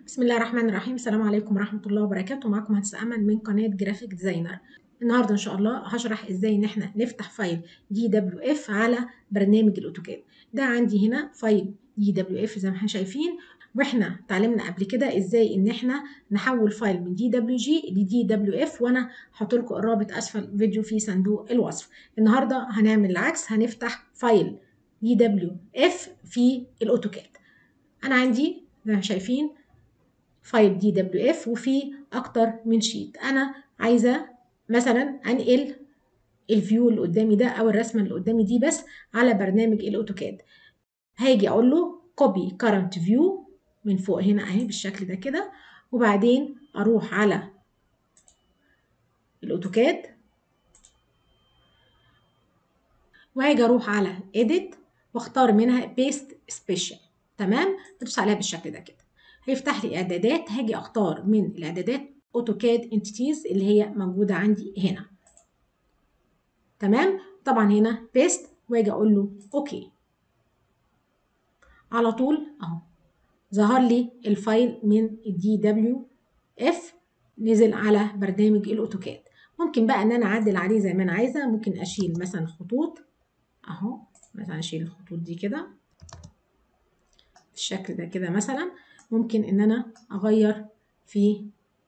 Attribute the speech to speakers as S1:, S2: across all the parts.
S1: بسم الله الرحمن الرحيم السلام عليكم ورحمة الله وبركاته معكم مهندسة أمل من قناة جرافيك ديزاينر النهاردة إن شاء الله هشرح إزاي إن إحنا نفتح فايل دي دبليو إف على برنامج الأوتوكاد ده عندي هنا فايل دي دبليو إف زي ما احنا شايفين واحنا اتعلمنا قبل كده ازاي ان احنا نحول فايل من دي دبليو جي لدي دبليو اف وانا هحط لكم الرابط اسفل فيديو في صندوق الوصف النهارده هنعمل العكس هنفتح فايل دي دبليو اف في الاوتوكاد انا عندي زي ما شايفين فايل دي دبليو اف وفي اكتر من شيت انا عايزه مثلا انقل الفيو اللي قدامي ده او الرسمه اللي قدامي دي بس على برنامج الاوتوكاد هاجي اقول له كوبي كارنت فيو من فوق هنا اهي بالشكل ده كده وبعدين اروح على الاوتوكاد وهاجي اروح على edit واختار منها بيست سبيشال تمام بدوس عليها بالشكل ده كده هيفتح لي اعدادات هاجي اختار من الاعدادات اوتوكاد انتيتيز اللي هي موجوده عندي هنا تمام طبعا هنا بيست واجي اقول له اوكي على طول اهو ظهر لي الفايل من الدي دبليو اف نزل على برنامج الاوتوكاد ممكن بقى ان انا اعدل عليه زي ما انا عايزه ممكن اشيل مثلا خطوط اهو مثلا اشيل الخطوط دي كده بالشكل ده كده مثلا ممكن ان انا اغير في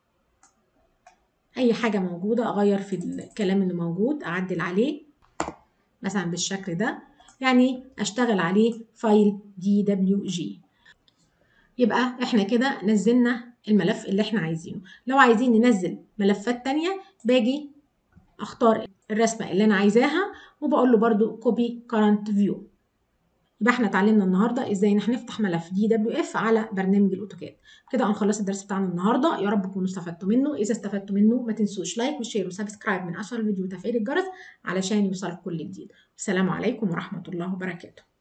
S1: اي حاجه موجوده اغير في الكلام اللي موجود اعدل عليه مثلا بالشكل ده يعني اشتغل عليه فايل دي دبليو جي يبقى احنا كده نزلنا الملف اللي احنا عايزينه لو عايزين ننزل ملفات تانية باجي اختار الرسمة اللي انا عايزاها وبقول له برضو كوبي كارنت فيو يبقى احنا اتعلمنا النهارده ازاي ان احنا نفتح ملف دي دبليو اف على برنامج الاوتوكاد كده هنخلص الدرس بتاعنا النهارده يا رب تكونوا استفدتوا منه اذا استفدتوا منه ما تنسوش لايك وشير وسبسكرايب من اسفل الفيديو وتفعيل الجرس علشان يوصلك كل جديد السلام عليكم ورحمه الله وبركاته